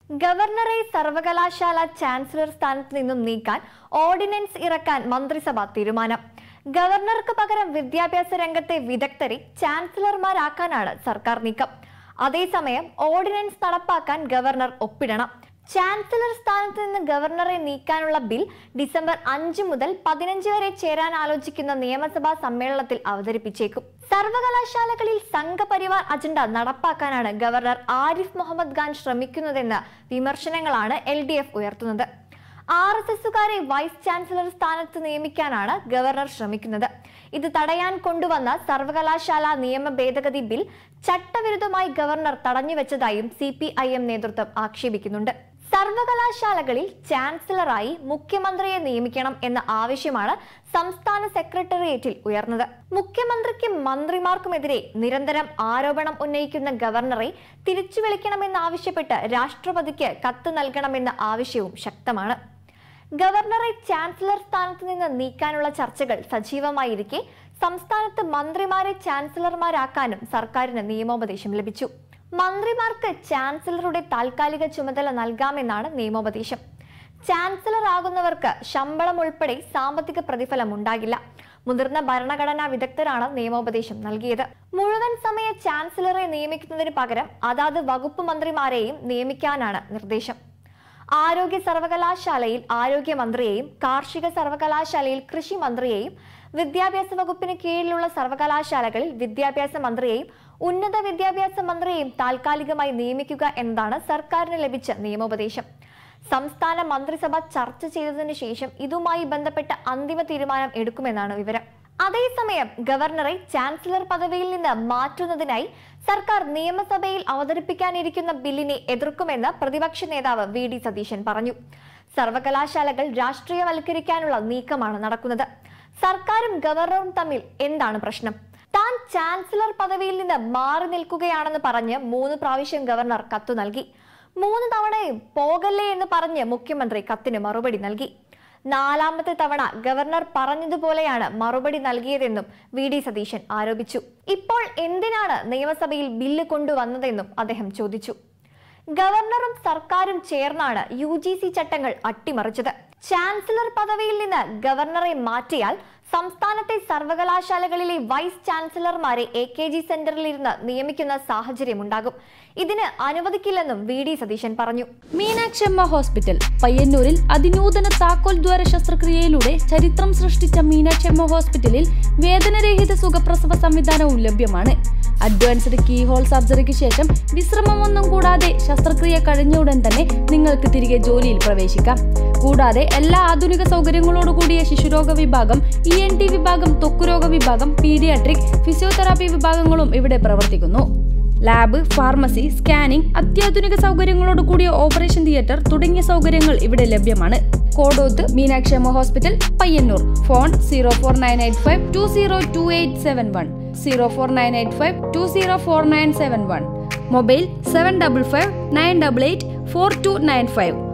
ഗവർണറെ സർവകലാശാല ചാൻസലർ സ്ഥാനത്ത് നിന്നും നീക്കാൻ ഓർഡിനൻസ് ഇറക്കാൻ മന്ത്രിസഭ തീരുമാനം ഗവർണർക്ക് പകരം വിദ്യാഭ്യാസ രംഗത്തെ വിദഗ്ധരെ ചാൻസലർമാരാക്കാനാണ് സർക്കാർ നീക്കം അതേസമയം ഓർഡിനൻസ് നടപ്പാക്കാൻ ഗവർണർ ഒപ്പിടണം ചാൻസലർ സ്ഥാനത്ത് നിന്ന് ഗവർണറെ നീക്കാനുള്ള ബിൽ ഡിസംബർ അഞ്ച് മുതൽ പതിനഞ്ച് വരെ ചേരാൻ ആലോചിക്കുന്ന നിയമസഭാ സമ്മേളനത്തിൽ അവതരിപ്പിച്ചേക്കും സർവകലാശാലകളിൽ സംഘപരിവാർ അജണ്ട നടപ്പാക്കാനാണ് ഗവർണർ ആരിഫ് മുഹമ്മദ് ഖാൻ ശ്രമിക്കുന്നതെന്ന വിമർശനങ്ങളാണ് എൽ ഡി എഫ് ഉയർത്തുന്നത് ആർ എസ് എസുകാരെ വൈസ് ചാൻസലർ സ്ഥാനത്ത് നിയമിക്കാനാണ് ഗവർണർ ശ്രമിക്കുന്നത് ഇത് തടയാൻ കൊണ്ടുവന്ന സർവകലാശാല നിയമ ഭേദഗതി ബിൽ ചട്ടവിരുദ്ധമായി ഗവർണർ തടഞ്ഞുവെച്ചതായും സി പി ഐ എം നേതൃത്വം ആക്ഷേപിക്കുന്നുണ്ട് സർവകലാശാലകളിൽ ചാൻസലറായി മുഖ്യമന്ത്രിയെ നിയമിക്കണം എന്ന ആവശ്യമാണ് സംസ്ഥാന സെക്രട്ടേറിയറ്റിൽ ഉയർന്നത് മുഖ്യമന്ത്രിക്കും മന്ത്രിമാർക്കുമെതിരെ നിരന്തരം ആരോപണം ഉന്നയിക്കുന്ന ഗവർണറെ തിരിച്ചു വിളിക്കണമെന്നാവശ്യപ്പെട്ട് രാഷ്ട്രപതിക്ക് കത്ത് നൽകണമെന്ന ആവശ്യവും ശക്തമാണ് ഗവർണറെ ചാൻസലർ സ്ഥാനത്ത് നിന്ന് നീക്കാനുള്ള ചർച്ചകൾ സജീവമായിരിക്കെ സംസ്ഥാനത്ത് മന്ത്രിമാരെ ചാൻസലർമാരാക്കാനും സർക്കാരിന് നിയമോപദേശം ലഭിച്ചു മന്ത്രിമാർക്ക് ചാൻസലറുടെ താൽക്കാലിക ചുമതല നൽകാമെന്നാണ് നിയമോപദേശം ചാൻസലർ ആകുന്നവർക്ക് ശമ്പളം ഉൾപ്പെടെ സാമ്പത്തിക പ്രതിഫലം ഉണ്ടാകില്ല മുതിർന്ന ഭരണഘടനാ വിദഗ്ധരാണ് നിയമോപദേശം നൽകിയത് മുഴുവൻ സമയ ചാൻസലറെ നിയമിക്കുന്നതിന് പകരം അതാത് വകുപ്പ് മന്ത്രിമാരെയും നിയമിക്കാനാണ് നിർദ്ദേശം ആരോഗ്യ സർവകലാശാലയിൽ ആരോഗ്യമന്ത്രിയെയും കാർഷിക സർവകലാശാലയിൽ കൃഷി മന്ത്രിയെയും വിദ്യാഭ്യാസ വകുപ്പിന് കീഴിലുള്ള സർവകലാശാലകളിൽ വിദ്യാഭ്യാസ മന്ത്രിയെയും ഉന്നത വിദ്യാഭ്യാസ മന്ത്രിയെയും താൽക്കാലികമായി നിയമിക്കുക എന്നതാണ് സർക്കാരിന് ലഭിച്ച നിയമോപദേശം സംസ്ഥാന മന്ത്രിസഭ ചർച്ച ചെയ്തതിനു ശേഷം ഇതുമായി ബന്ധപ്പെട്ട അന്തിമ തീരുമാനം എടുക്കുമെന്നാണ് വിവരം അതേസമയം ഗവർണറെ ചാൻസലർ പദവിയിൽ നിന്ന് മാറ്റുന്നതിനായി സർക്കാർ നിയമസഭയിൽ അവതരിപ്പിക്കാനിരിക്കുന്ന ബില്ലിനെ എതിർക്കുമെന്ന് പ്രതിപക്ഷ നേതാവ് വി ഡി സതീശൻ പറഞ്ഞു സർവകലാശാലകൾ രാഷ്ട്രീയവൽക്കരിക്കാനുള്ള നീക്കമാണ് നടക്കുന്നത് സർക്കാരും ഗവർണറും തമ്മിൽ എന്താണ് പ്രശ്നം താൻ ചാൻസലർ പദവിയിൽ നിന്ന് മാറി നിൽക്കുകയാണെന്ന് പറഞ്ഞ് മൂന്ന് പ്രാവശ്യം ഗവർണർ കത്തു നൽകി മൂന്ന് തവണയും പോകല്ലേ എന്ന് പറഞ്ഞ് മുഖ്യമന്ത്രി കത്തിന് മറുപടി നൽകി നാലാമത്തെ തവണ ഗവർണർ പറഞ്ഞതുപോലെയാണ് മറുപടി നൽകിയതെന്നും വി ഡി സതീശൻ ആരോപിച്ചു ഇപ്പോൾ എന്തിനാണ് നിയമസഭയിൽ ബില്ല് കൊണ്ടുവന്നതെന്നും അദ്ദേഹം ചോദിച്ചു ഗവർണറും സർക്കാരും ചേർന്നാണ് യു ജി സി ചട്ടങ്ങൾ അട്ടിമറിച്ചത് ചാൻസലർ പദവിയിൽ നിന്ന് ഗവർണറെ മാറ്റിയാൽ സംസ്ഥാനത്തെ സർവകലാശാലകളിലെ വൈസ് ചാൻസലർമാരെ എ കെ ജി സെന്ററിൽ ഇരുന്ന് നിയമിക്കുന്ന സാഹചര്യമുണ്ടാകും ഇതിന് അനുവദിക്കില്ലെന്നും വി ഡി സതീശൻ പറഞ്ഞു മീനാക്ഷമ്മ ഹോസ്പിറ്റൽ പയ്യന്നൂരിൽ അതിനൂതന താക്കോൽ ദ്വാര ശസ്ത്രക്രിയയിലൂടെ ചരിത്രം സൃഷ്ടിച്ച മീനാക്ഷമ്മ ഹോസ്പിറ്റലിൽ വേദനരഹിത സുഖപ്രസവ സംവിധാനവും ലഭ്യമാണ് അഡ്വാൻസ്ഡ് കീ ഹോൾ സർജറിക്ക് ശേഷം വിശ്രമമൊന്നും കൂടാതെ ശസ്ത്രക്രിയ കഴിഞ്ഞ ഉടൻ തന്നെ നിങ്ങൾക്ക് തിരികെ ജോലിയിൽ പ്രവേശിക്കാം കൂടാതെ എല്ലാ ആധുനിക സൗകര്യങ്ങളോടുകൂടിയ ശിശുരോഗ വിഭാഗം ഇ എൻ ടി വിഭാഗം ത്വക്കുരോഗ വിഭാഗം പീഡിയാട്രിക് ഫിസിയോതെറാപ്പി വിഭാഗങ്ങളും ഇവിടെ പ്രവർത്തിക്കുന്നു ലാബ് ഫാർമസി സ്കാനിംഗ് അത്യാധുനിക സൗകര്യങ്ങളോട് കൂടിയ ഓപ്പറേഷൻ തിയേറ്റർ തുടങ്ങിയ സൗകര്യങ്ങൾ ഇവിടെ ലഭ്യമാണ് Kodoth Meenakshamma hospital Payyannur phone zero four nine eight five two zero two eight seven one zero four nine eight five two zero four nine seven one mobile seven double five nine double eight four two nine five